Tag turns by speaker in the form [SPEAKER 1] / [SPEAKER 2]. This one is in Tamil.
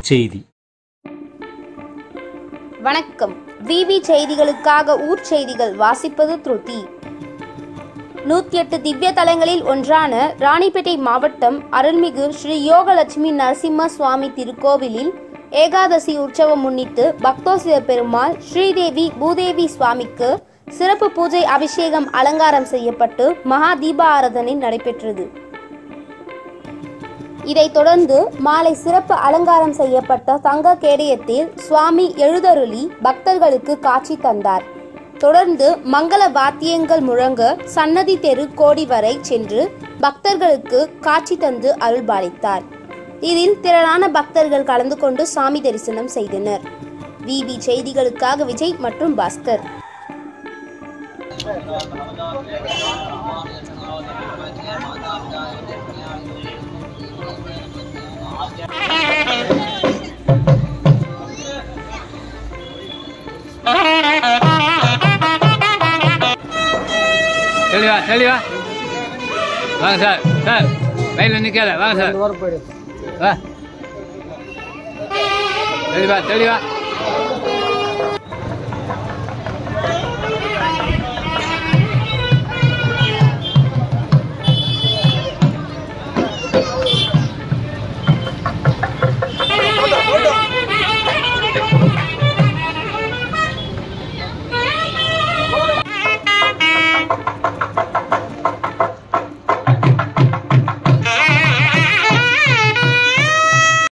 [SPEAKER 1] செய்தி
[SPEAKER 2] வணக்கம் விவி செய்திகளுக்காக ஊர் செய்திகள் வாசிப்பது திருதி நூத்தி எட்டு திவ்ய தலங்களில் ஒன்றான ராணிப்பேட்டை மாவட்டம் அருள்மிகு ஸ்ரீ யோகலட்சுமி நரசிம்ம சுவாமி திருக்கோவிலில் ஏகாதசி உற்சவம் முன்னிட்டு பக்தோசிவ பெருமாள் ஸ்ரீதேவி பூதேவி சுவாமிக்கு சிறப்பு பூஜை அபிஷேகம் அலங்காரம் செய்யப்பட்டு மகா தீப ஆராதனை நடைபெற்றது இதைத் தொடர்ந்து மாலை சிறப்பு அலங்காரம் செய்யப்பட்ட தங்க கேடயத்தில் சுவாமி எழுதருளி பக்தர்களுக்கு காட்சி தந்தார் தொடர்ந்து மங்கள வாத்தியங்கள் முழங்க சன்னதி தெரு கோடி வரை சென்று பக்தர்களுக்கு காட்சி தந்து அருள்பாலித்தார் இதில் திரளான பக்தர்கள் கலந்து கொண்டு சாமி தரிசனம் செய்தனர் விபி செய்திகளுக்காக விஜய் மற்றும் பாஸ்கர்
[SPEAKER 3] தெளிவா தெளிவா வாங்க சார் சார் வெயில நிக்காத வாங்க சார் வா தெளிவா தெளிவா